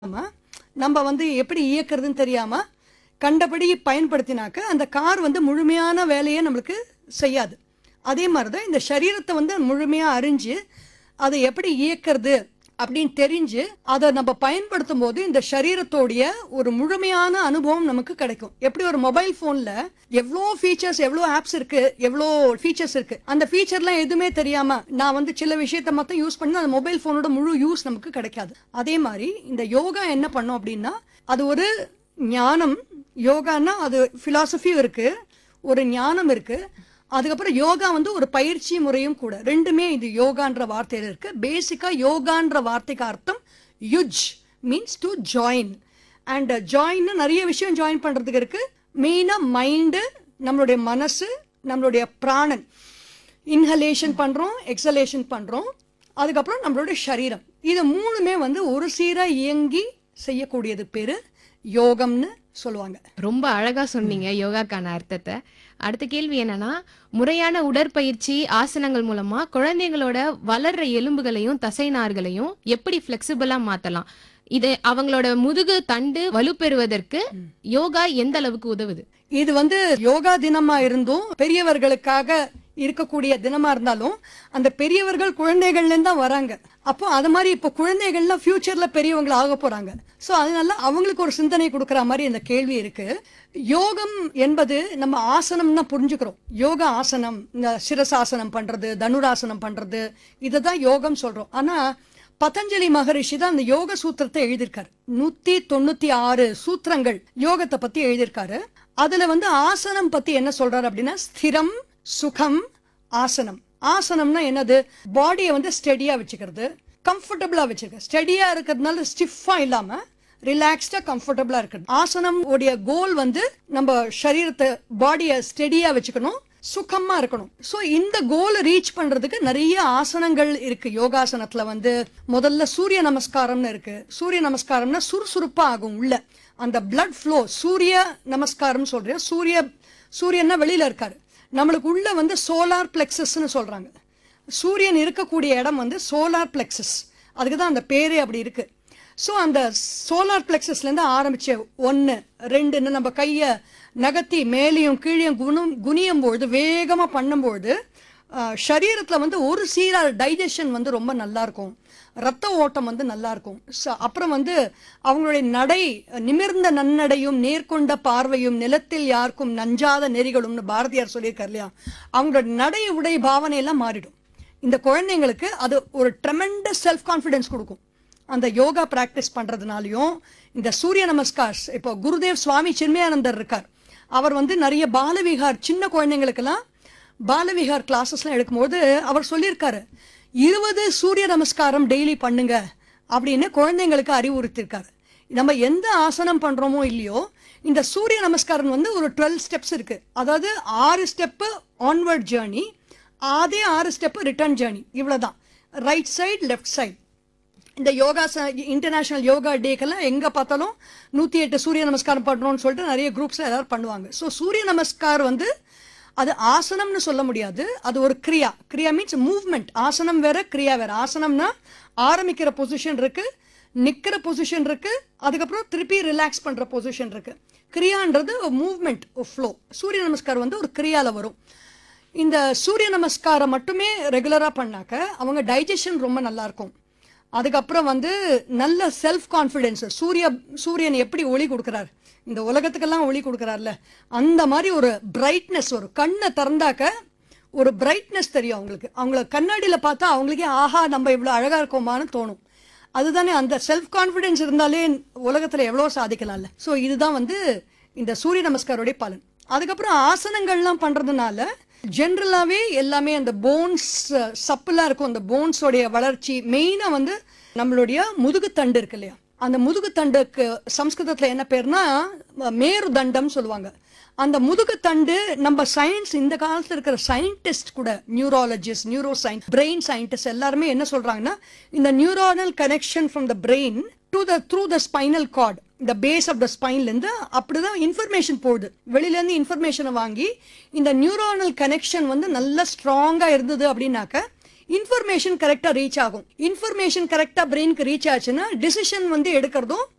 தெரியாம நம்ம வந்து எப்படி இயக்குறதுன்னு தெரியாம கண்டபடி பயன்படுத்தினாக்க அந்த கார் வந்து முழுமையான வேலையை நம்மளுக்கு செய்யாது அதே மாதிரி தான் இந்த சரீரத்தை வந்து முழுமையாக அறிஞ்சு அதை எப்படி இயக்கிறது அப்படின்னு தெரிஞ்சு அதை நம்ம பயன்படுத்தும் போது இந்த சரீரத்தோடைய ஒரு முழுமையான அனுபவம் நமக்கு கிடைக்கும் எப்படி ஒரு மொபைல் ஃபோனில் எவ்வளோ ஃபீச்சர்ஸ் எவ்வளோ ஆப்ஸ் இருக்கு எவ்வளோ ஃபீச்சர்ஸ் இருக்கு அந்த ஃபீச்சர்லாம் எதுவுமே தெரியாம நான் வந்து சில விஷயத்த மட்டும் யூஸ் பண்ணி அந்த மொபைல் ஃபோனோட முழு யூஸ் நமக்கு கிடைக்காது அதே மாதிரி இந்த யோகா என்ன பண்ணும் அப்படின்னா அது ஒரு ஞானம் யோகான்னா அது ஃபிலாசபியும் இருக்கு ஒரு ஞானம் இருக்கு அதுக்கப்புறம் யோகா வந்து ஒரு பயிற்சி முறையும் கூட ரெண்டுமே இது யோகான்ற வார்த்தையில இருக்கு பேசிக்கா யோகான்ற வார்த்தைக்கு அர்த்தம் யுஜ் means to join and join நிறைய விஷயம் ஜாயின் பண்றதுக்கு இருக்கு மெயினா மைண்டு நம்மளுடைய மனசு நம்மளுடைய பிராணன் இன்ஹலேஷன் பண்றோம் எக்ஸலேஷன் பண்றோம் அதுக்கப்புறம் நம்மளுடைய சரீரம் இது மூணுமே வந்து ஒரு சீரா இயங்கி செய்யக்கூடியது பேரு யோகம்னு சொல்லுவாங்க ரொம்ப அழகா சொன்னீங்க யோகாக்கான அர்த்தத்தை அடுத்த கேள்வி என்னன்னா முறையான உடற்பயிற்சி ஆசனங்கள் மூலமா குழந்தைங்களோட வளர்ற எலும்புகளையும் தசைநார்களையும் எப்படி ஃபிளெக்சிபிளா மாத்தலாம் இது அவங்களோட முதுகு தண்டு வலுப்பெறுவதற்கு யோகா எந்த அளவுக்கு உதவுது இது வந்து யோகா தினமா இருந்தும் பெரியவர்களுக்காக இருக்கக்கூடிய தினமா இருந்தாலும் அந்த பெரியவர்கள் குழந்தைகள்ல இருந்து தான் வராங்க அப்போ அது மாதிரி இப்போ குழந்தைகள்லாம் ஃபியூச்சர்ல பெரியவங்கள ஆக போறாங்க ஸோ அதனால அவங்களுக்கு ஒரு சிந்தனை கொடுக்குற மாதிரி இந்த கேள்வி இருக்கு யோகம் என்பது நம்ம ஆசனம்னா புரிஞ்சுக்கிறோம் யோகா ஆசனம் இந்த சிரசாசனம் பண்றது தனுராசனம் பண்றது இதை தான் யோகம் சொல்றோம் ஆனா பதஞ்சலி மகரிஷி தான் அந்த யோக சூத்திரத்தை எழுதியிருக்காரு நூத்தி தொண்ணூத்தி ஆறு சூத்திரங்கள் யோகத்தை பத்தி எழுதியிருக்காரு அதுல வந்து ஆசனம் பத்தி என்ன சொல்றாரு அப்படின்னா ஸ்திரம் சுகம் ஆசனம் ஆசனம்னா என்னது பாடியை வந்து ஸ்டெடியா வச்சுக்கிறது கம்ஃபர்டபுளா வச்சிருக்க ஸ்டெடியா இருக்கிறதுனால ஸ்டிஃபா இல்லாம ரிலாக்ஸ்டா கம்ஃபர்டபுளா இருக்குது ஆசனம் உடைய கோல் வந்து நம்ம சரீரத்தை பாடியை ஸ்டெடியா வச்சுக்கணும் சுகமா இருக்கணும் சோ இந்த கோலை ரீச் பண்றதுக்கு நிறைய ஆசனங்கள் இருக்கு யோகாசனத்துல வந்து முதல்ல சூரிய நமஸ்காரம்னு இருக்கு சூரிய நமஸ்காரம்னா சுறுசுறுப்பா ஆகும் உள்ள அந்த blood flow சூரிய நமஸ்காரம் சொல்றேன் சூரிய சூரியன்னா வெளியில இருக்காரு நம்மளுக்கு உள்ள வந்து சோலார் பிளெக்சஸ்னு சொல்றாங்க சூரியன் இருக்கக்கூடிய இடம் வந்து சோலார் பிளெக்சஸ் அதுக்கு தான் அந்த பேரே அப்படி இருக்கு ஸோ அந்த சோலார் பிளெக்சஸ்லேருந்து ஆரம்பிச்சு ஒன்று ரெண்டுன்னு நம்ம கையை நகர்த்தி மேலேயும் கீழேயும் குணம் குனியும் பொழுது வேகமாக பண்ணும்பொழுது சரீரத்தில் வந்து ஒரு சீராக டைஜஷன் வந்து ரொம்ப நல்லா இருக்கும் ரத்த ஓட்டம் வந்து நல்லா இருக்கும் ச- அப்புறம் வந்து அவங்களுடைய நடை நிமிர்ந்த நன்னடையும் நேர்கொண்ட பார்வையும் நிலத்தில் யாருக்கும் நஞ்சாத நெறிகளும்னு பாரதியார் சொல்லியிருக்கார் இல்லையா அவங்களோட நடை உடை பாவனை எல்லாம் மாறிடும் இந்த குழந்தைங்களுக்கு அது ஒரு ட்ரெமெண்டஸ் செல்ஃப் கான்ஃபிடன்ஸ் கொடுக்கும் அந்த யோகா பிராக்டிஸ் பண்றதுனாலயும் இந்த சூரிய நமஸ்கார் இப்போ குருதேவ் சுவாமி சின்மயானந்தர் இருக்கார் அவர் வந்து நிறைய பாலவிகார் சின்ன குழந்தைங்களுக்கெல்லாம் பாலவிகார் கிளாஸஸ்லாம் எடுக்கும்போது அவர் சொல்லியிருக்காரு இருபது சூரிய நமஸ்காரம் டெய்லி பண்ணுங்க அப்படின்னு குழந்தைங்களுக்கு அறிவுறுத்திருக்காரு நம்ம எந்த ஆசனம் பண்றோமோ இல்லையோ இந்த சூரிய நமஸ்காரம் வந்து ஒரு டுவெல் ஸ்டெப்ஸ் இருக்கு அதாவது ஆறு ஸ்டெப்பு ஆன்வர்ட் ஜேர்னி அதே ஆறு ஸ்டெப்பு ரிட்டர்ன் ஜேர்னி இவ்வளவுதான் ரைட் சைடு லெஃப்ட் சைடு இந்த யோகா இன்டர்நேஷனல் யோகா டேக்கெல்லாம் எங்க பார்த்தாலும் நூத்தி எட்டு சூரிய நமஸ்காரம் பண்றோம்னு சொல்லிட்டு நிறைய குரூப்ஸ்ல எல்லாரும் பண்ணுவாங்க ஸோ சூரிய நமஸ்கார் வந்து அது ஆசனம்னு சொல்ல முடியாது அது ஒரு கிரியா கிரியா மீன்ஸ் மூவ்மெண்ட் ஆசனம் வேற கிரியா வேற ஆசனம்னா ஆரம்பிக்கிற பொசிஷன் இருக்கு நிக்கிற பொசிஷன் இருக்கு அதுக்கப்புறம் திருப்பி ரிலாக்ஸ் பண்ற பொசிஷன் இருக்கு கிரியான்றது மூவ்மெண்ட் ஃப்ளோ சூரிய நமஸ்கார் வந்து ஒரு கிரியால வரும் இந்த சூரிய நமஸ்காரம் மட்டுமே ரெகுலரா பண்ணாக்க அவங்க டைஜஷன் ரொம்ப நல்லா இருக்கும் அதுக்கப்புறம் வந்து நல்ல செல்ஃப் கான்ஃபிடென்ஸ் சூரிய சூரியன் எப்படி ஒளி கொடுக்குறாரு இந்த உலகத்துக்கெல்லாம் ஒளி கொடுக்குறாருல அந்த மாதிரி ஒரு பிரைட்னஸ் ஒரு கண்ணை திறந்தாக்க ஒரு பிரைட்னஸ் தெரியும் அவங்களுக்கு அவங்கள கண்ணாடியில் பார்த்தா அவங்களுக்கே ஆஹா நம்ம இவ்வளோ அழகாக இருக்கோமான்னு தோணும் அதுதானே அந்த செல்ஃப் கான்ஃபிடென்ஸ் இருந்தாலே உலகத்தில் எவ்வளோ சாதிக்கலாம்ல ஸோ இதுதான் வந்து இந்த சூரிய நமஸ்காரோடைய பலன் அதுக்கப்புறம் ஆசனங்கள்லாம் பண்ணுறதுனால ஜென்ரலாகவே எல்லாமே அந்த போன்ஸ் சப்புலாம் இருக்கும் அந்த போன்ஸோடைய வளர்ச்சி மெயினாக வந்து நம்மளுடைய முதுகுத்தண்டு இருக்கு இல்லையா அந்த முதுகுத்தண்டுக்கு சம்ஸ்கிருதத்தில் என்ன பேர்னா மேருதண்டம் சொல்லுவாங்க அந்த முதுகுத்தண்டு நம்ம சயின்ஸ் இந்த காலத்துல இருக்கிற சயின்டிஸ்ட் கூட neurologist neuro science brain scientist எல்லாருமே என்ன சொல்றாங்கன்னா இந்த neuronal connection from the brain to the through the spinal cord இந்த பேஸ் ஆஃப் த ஸ்பைன்லேருந்து அப்படிதான் இன்ஃபர்மேஷன் போகுது வெளியிலேருந்து இன்ஃபர்மேஷனை வாங்கி இந்த நியூரானல் கனெக்ஷன் வந்து நல்லா ஸ்ட்ராங்காக இருந்தது அப்படின்னாக்க இன்ஃபர்மேஷன் கரெக்டாக ரீச் ஆகும் இன்ஃபர்மேஷன் கரெக்டாக பிரெயினுக்கு ரீச் ஆச்சுன்னா டிசிஷன் வந்து எடுக்கிறதும்